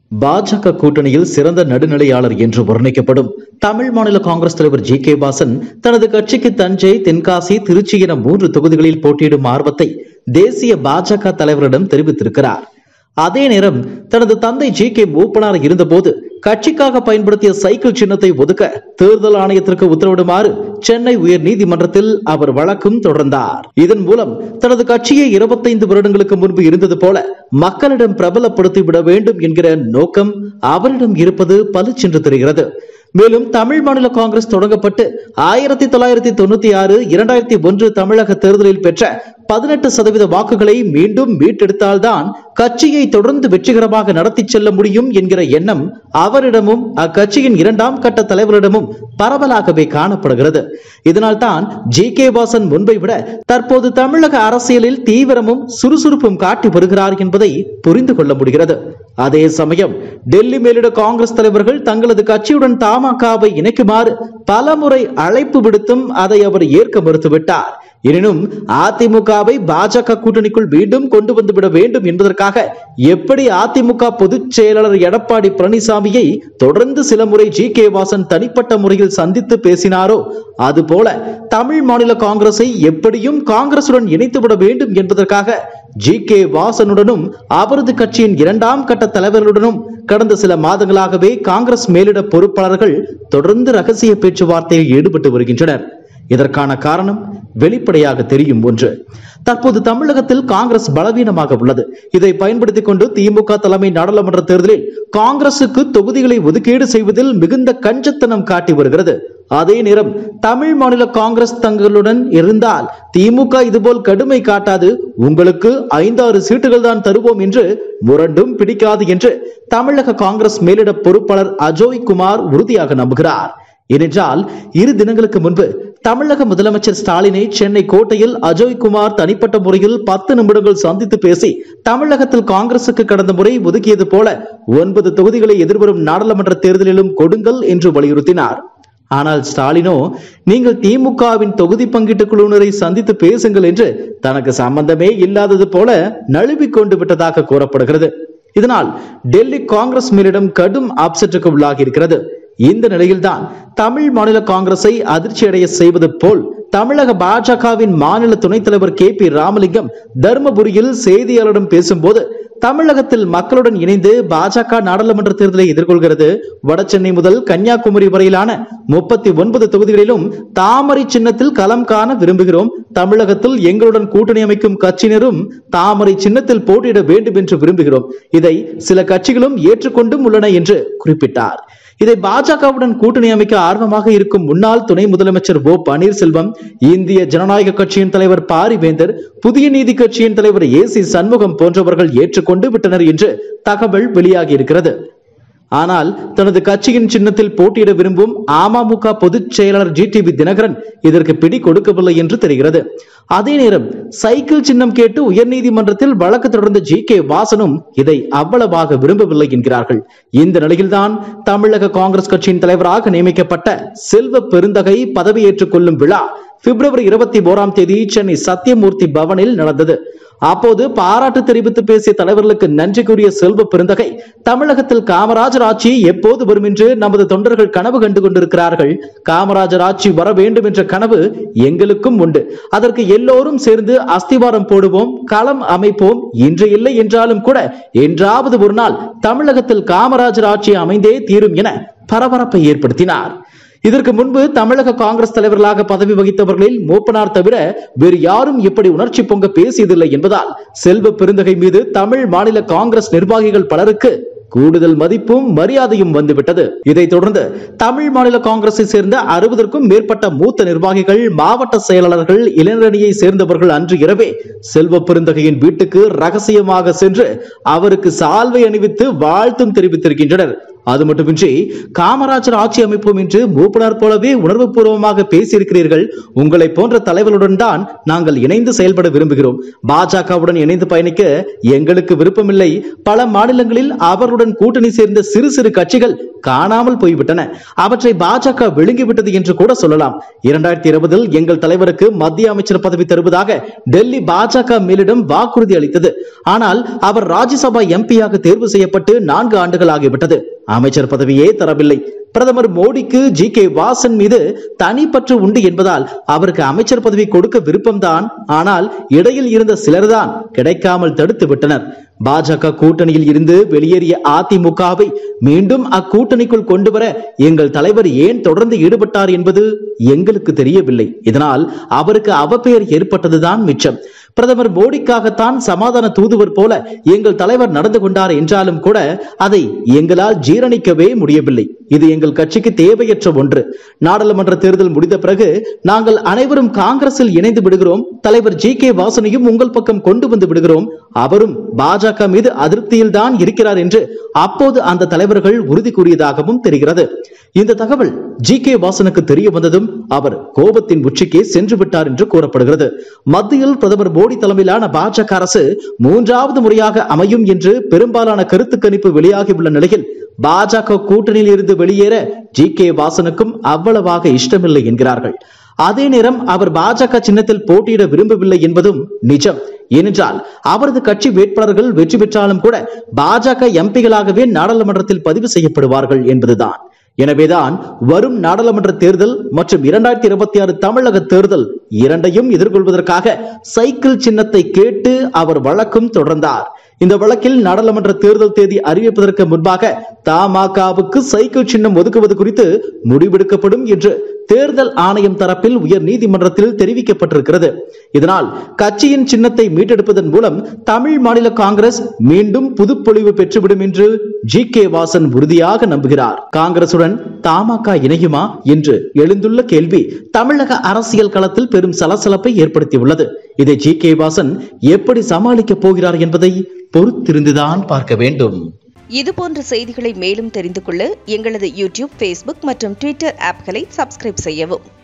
பாஜக கூட்டணியில் சிறந்த நடுநிலையாளர் என்று வர்ணிக்கப்படும் தமிழ் மாநில காங்கிரஸ் தலைவர் ஜி கே வாசன் தனது கட்சிக்கு தஞ்சை தென்காசி திருச்சி என மூன்று தொகுதிகளில் போட்டியிடும் ஆர்வத்தை தேசிய பாஜக தலைவரிடம் தெரிவித்திருக்கிறார் அதே நேரம் தனது தந்தை ஜி கே மூப்பனார் இருந்தபோது கட்சிக்காக பயன்படுத்திய சைக்கிள் சின்னத்தை ஒதுக்க தேர்தல் ஆணையத்திற்கு உத்தரவிடுமாறு சென்னை உயர் நீதிமன்றத்தில் அவர் வழக்கும் தொடர்ந்தார் இதன் மூலம் தனது கட்சியை இருபத்தைந்து வருடங்களுக்கு முன்பு இருந்தது போல மக்களிடம் பிரபலப்படுத்தி விட வேண்டும் என்கிற நோக்கம் அவரிடம் இருப்பது பளிச்சென்று தெரிகிறது மேலும் தமிழ் மாநில காங்கிரஸ் தொடங்கப்பட்டு ஆயிரத்தி தொள்ளாயிரத்தி தொண்ணூத்தி ஆறு இரண்டாயிரத்தி ஒன்று தமிழக தேர்தலில் பெற்ற பதினெட்டு சதவீத வாக்குகளை மீண்டும் மீட்டெடுத்தால்தான் கட்சியை தொடர்ந்து வெற்றிகரமாக நடத்தி செல்ல முடியும் என்கிற எண்ணம் அவரிடமும் அக்கட்சியின் இரண்டாம் கட்ட தலைவரிடமும் பரவலாகவே காணப்படுகிறது இதனால் தான் ஜி கே வாசன் முன்பை விட தற்போது தமிழக அரசியலில் தீவிரமும் சுறுசுறுப்பும் காட்டி வருகிறார் என்பதை புரிந்து கொள்ள முடிகிறது அதே சமயம் டெல்லி மேலிட காங்கிரஸ் தலைவர்கள் தங்களது கட்சியுடன் தமாகவை இணைக்குமாறு பலமுறை அழைப்பு விடுத்தும் அதை அவர் ஏற்க மறுத்துவிட்டார் எனினும் அதிமுகவை பாஜக கூட்டணிக்குள் மீண்டும் கொண்டு வந்துவிட வேண்டும் என்பதற்காக எப்படி அதிமுக பொதுச் செயலாளர் எடப்பாடி பழனிசாமியை தொடர்ந்து சில முறை ஜி கே வாசன் தனிப்பட்ட முறையில் சந்தித்து பேசினாரோ அதுபோல தமிழ் மாநில காங்கிரஸை எப்படியும் காங்கிரசுடன் இணைத்துவிட வேண்டும் என்பதற்காக ஜி கே வாசனுடனும் அவரது கட்சியின் இரண்டாம் கட்ட தலைவர்களுடனும் கடந்த சில மாதங்களாகவே காங்கிரஸ் மேலிட பொறுப்பாளர்கள் தொடர்ந்து ரகசிய பேச்சுவார்த்தையில் ஈடுபட்டு வருகின்றனர் இதற்கான காரணம் வெளிப்படையாக தெரியும் ஒன்று தற்போது தமிழகத்தில் காங்கிரஸ் பலவீனமாக உள்ளது இதை பயன்படுத்திக் கொண்டு திமுக தலைமை நாடாளுமன்ற தேர்தலில் காங்கிரசுக்கு தொகுதிகளை ஒதுக்கீடு செய்வதில் மிகுந்த கஞ்சத்தனம் காட்டி வருகிறது அதே நேரம் தமிழ் மாநில காங்கிரஸ் தங்களுடன் இருந்தால் திமுக இதுபோல் கடுமை காட்டாது உங்களுக்கு ஐந்தாறு சீட்டுகள் தான் தருவோம் என்று முரண்டும் பிடிக்காது என்று தமிழக காங்கிரஸ் மேலிட பொறுப்பாளர் அஜோய் குமார் உறுதியாக நம்புகிறார் ஏனென்றால் இரு தினங்களுக்கு முன்பு தமிழக முதலமைச்சர் ஸ்டாலினை சென்னை கோட்டையில் அஜோய் குமார் தனிப்பட்ட முறையில் பத்து நிமிடங்கள் சந்தித்து பேசி தமிழகத்தில் காங்கிரசுக்கு கடந்த முறை ஒதுக்கியது போல ஒன்பது தொகுதிகளை எதிர்வரும் நாடாளுமன்ற தேர்தலிலும் கொடுங்கள் என்று வலியுறுத்தினார் ஆனால் ஸ்டாலினோ நீங்கள் திமுகவின் தொகுதி பங்கீட்டு குழுவினரை சந்தித்து பேசுங்கள் என்று தனக்கு சம்பந்தமே இல்லாதது போல நழுவிக் கொண்டு விட்டதாக கூறப்படுகிறது இதனால் டெல்லி காங்கிரஸ் மேலிடம் கடும் ஆப்செட்டுக்கு உள்ளாகி இருக்கிறது இந்த நிலையில்தான் தமிழ் மாநில காங்கிரஸை அதிர்ச்சி அடைய செய்வது போல் தமிழக பாஜகவின் மாநில துணைத் தலைவர் கே பி ராமலிங்கம் தருமபுரியில் செய்தியாளரிடம் பேசும்போது தமிழகத்தில் மக்களுடன் இணைந்து பாஜக நாடாளுமன்ற தேர்தலை எதிர்கொள்கிறது வடசென்னை முதல் கன்னியாகுமரி வரையிலான முப்பத்தி ஒன்பது தொகுதிகளிலும் தாமரை சின்னத்தில் களம் காண விரும்புகிறோம் தமிழகத்தில் எங்களுடன் கூட்டணி அமைக்கும் கட்சியினரும் தாமரை சின்னத்தில் போட்டியிட வேண்டும் என்று விரும்புகிறோம் இதை சில கட்சிகளும் ஏற்றுக்கொண்டும் உள்ளன என்று குறிப்பிட்டார் இதை பாஜகவுடன் கூட்டணி அமைக்க ஆர்வமாக இருக்கும் முன்னாள் துணை முதலமைச்சர் ஓ பன்னீர்செல்வம் இந்திய ஜனநாயக கட்சியின் தலைவர் பாரிவேந்தர் புதிய நீதி கட்சியின் தலைவர் ஏ சி சண்முகம் போன்றவர்கள் ஏற்றுக்கொண்டு விட்டனர் என்று தகவல் வெளியாகி இருக்கிறது ஆனால் தனது கட்சியின் சின்னத்தில் போட்டியிட விரும்பும் அமமுக பொதுச் செயலாளர் ஜி டிவி தினகரன் இதற்கு பிடி கொடுக்கவில்லை என்று தெரிகிறது அதே நேரம் சைக்கிள் சின்னம் கேட்டு உயர்நீதிமன்றத்தில் வழக்கு தொடர்ந்த ஜி கே வாசனும் இதை அவ்வளவாக விரும்பவில்லை என்கிறார்கள் இந்த நிலையில்தான் தமிழக காங்கிரஸ் கட்சியின் தலைவராக நியமிக்கப்பட்ட செல்வ பெருந்தகை பதவியேற்றுக் கொள்ளும் விழா பிப்ரவரி இருபத்தி ஓராம் தேதி சென்னை சத்தியமூர்த்தி பவனில் நடந்தது அப்போது பாராட்டு தெரிவித்து பேசிய தலைவர்களுக்கு நன்றி கூறிய செல்வ பெருந்தகை தமிழகத்தில் காமராஜர் ஆட்சி எப்போது வரும் என்று நமது தொண்டர்கள் கனவு கண்டு கொண்டிருக்கிறார்கள் காமராஜர் ஆட்சி வர வேண்டும் என்ற கனவு எங்களுக்கும் உண்டு அதற்கு எல்லோரும் சேர்ந்து அஸ்திவாரம் போடுவோம் களம் அமைப்போம் இன்று இல்லை என்றாலும் கூட என்றாவது ஒரு நாள் தமிழகத்தில் காமராஜர் ஆட்சி அமைந்தே தீரும் என பரபரப்பை ஏற்படுத்தினார் இதற்கு முன்பு தமிழக காங்கிரஸ் தலைவர்களாக பதவி வகித்தவர்களில் மூப்பனார் தவிர வேறு யாரும் இப்படி உணர்ச்சி பொங்க பேசியதில்லை என்பதால் செல்வ பெருந்தகை மீது தமிழ் மாநில காங்கிரஸ் நிர்வாகிகள் பலருக்கு கூடுதல் மதிப்பும் மரியாதையும் வந்துவிட்டது இதைத் தொடர்ந்து தமிழ் மாநில காங்கிரஸை சேர்ந்த அறுபதற்கும் மேற்பட்ட மூத்த நிர்வாகிகள் மாவட்ட செயலாளர்கள் இளைஞரணியை சேர்ந்தவர்கள் அன்று இரவே செல்வ பெருந்தகையின் வீட்டுக்கு ரகசியமாக சென்று அவருக்கு சால்வை அணிவித்து வாழ்த்தும் தெரிவித்திருக்கின்றனர் அது மட்டுமின்றி காமராஜர் ஆட்சி அமைப்போம் என்று மூப்பனார் போலவே உணர்வுபூர்வமாக பேசியிருக்கிறீர்கள் உங்களை போன்ற தலைவர்களுடன் தான் நாங்கள் இணைந்து செயல்பட விரும்புகிறோம் பாஜகவுடன் இணைந்து பயணிக்க எங்களுக்கு விருப்பமில்லை பல மாநிலங்களில் அவர்களுடன் கூட்டணி சேர்ந்த சிறு சிறு கட்சிகள் காணாமல் போய்விட்டன அவற்றை பாஜக விழுங்கிவிட்டது என்று கூட சொல்லலாம் இரண்டாயிரத்தி இருபதில் எங்கள் தலைவருக்கு மத்திய அமைச்சர் பதவி தருவதாக டெல்லி பாஜக மேலிடம் வாக்குறுதி அளித்தது ஆனால் அவர் ராஜ்யசபா எம்பியாக தேர்வு செய்யப்பட்டு நான்கு ஆண்டுகள் ஆகிவிட்டது அமைச்சர் பதவியே தரவில்லை பிரதமர் மோடிக்கு ஜி கே வாசன் மீது தனிப்பற்று உண்டு என்பதால் அவருக்கு அமைச்சர் பதவி கொடுக்க விருப்பம்தான் ஆனால் இடையில் இருந்த சிலர்தான் கிடைக்காமல் தடுத்து விட்டனர் பாஜக கூட்டணியில் இருந்து வெளியேறிய அதிமுகவை மீண்டும் அக்கூட்டணிக்குள் கொண்டு வர எங்கள் தலைவர் ஏன் தொடர்ந்து ஈடுபட்டார் என்பது எங்களுக்கு தெரியவில்லை இதனால் அவருக்கு அவப்பெயர் ஏற்பட்டதுதான் மிச்சம் பிரதமர் மோடிக்காகத்தான் சமாதான தூதுவர் போல எங்கள் தலைவர் நடந்து கொண்டார் என்றாலும் கூட அதை எங்களால் ஜீரணிக்கவே முடியவில்லை இது எங்கள் கட்சிக்கு தேவையற்ற ஒன்று நாடாளுமன்ற தேர்தல் முடிந்த பிறகு நாங்கள் அனைவரும் காங்கிரஸில் இணைந்து விடுகிறோம் தலைவர் ஜி கே வாசனையும் உங்கள் பக்கம் கொண்டு வந்து விடுகிறோம் அவரும் பாஜக மீது அதிருப்தியில் தான் இருக்கிறார் என்று அப்போது அந்த தலைவர்கள் உறுதி கூறியதாகவும் தெரிகிறது இந்த தகவல் ஜி கே வாசனுக்கு தெரிய வந்ததும் அவர் கோபத்தின் உச்சிக்கே சென்று விட்டார் என்று கூறப்படுகிறது மத்தியில் பிரதமர் மோடி தலைமையிலான பாஜக அரசு மூன்றாவது முறையாக அமையும் என்று பெரும்பாலான கருத்து கணிப்பு வெளியாகியுள்ள நிலையில் பாஜக கூட்டணியில் இருந்து வெளியேற ஜி கே வாசனுக்கும் அவ்வளவாக இஷ்டமில்லை என்கிறார்கள் அதே நேரம் அவர் பாஜக சின்னத்தில் போட்டியிட விரும்பவில்லை என்பதும் நிஜம் ஏனென்றால் அவரது கட்சி வேட்பாளர்கள் வெற்றி பெற்றாலும் கூட பாஜக எம்பிகளாகவே நாடாளுமன்றத்தில் பதிவு செய்யப்படுவார்கள் என்பதுதான் எனவேதான் வரும் நாடாளுமன்ற தேர்தல் மற்றும் இரண்டாயிரத்தி இருபத்தி ஆறு தமிழக தேர்தல் இரண்டையும் எதிர்கொள்வதற்காக சைக்கிள் சின்னத்தை கேட்டு அவர் வழக்கும் தொடர்ந்தார் இந்த வழக்கில் நாடாளுமன்ற தேர்தல் தேதி அறிவிப்பதற்கு முன்பாக தமாகவுக்கு சைக்கிள் சின்னம் ஒதுக்குவது குறித்து முடிவெடுக்கப்படும் என்று தேர்தல் ஆணையம் தரப்பில் உயர் நீதிமன்றத்தில் தெரிவிக்கப்பட்டிருக்கிறது இதனால் கட்சியின் சின்னத்தை மீட்டெடுப்பதன் மூலம் தமிழ் மாநில காங்கிரஸ் மீண்டும் புதுப்பொழிவு பெற்றுவிடும் என்று ஜி கே வாசன் உறுதியாக நம்புகிறார் காங்கிரசுடன் தமாக இணையுமா என்று எழுந்துள்ள கேள்வி தமிழக அரசியல் களத்தில் பெரும் சலசலப்பை ஏற்படுத்தியுள்ளது இதை ஜி கே வாசன் எப்படி சமாளிக்கப் போகிறார் என்பதை பொறுத்திருந்துதான் பார்க்க வேண்டும் இது போன்ற செய்திகளை மேலும் தெரிந்து கொள்ள எங்களது யூடியூப் ஃபேஸ்புக் மற்றும் ட்விட்டர் ஆப்களை சப்ஸ்கிரைப் செய்யவும்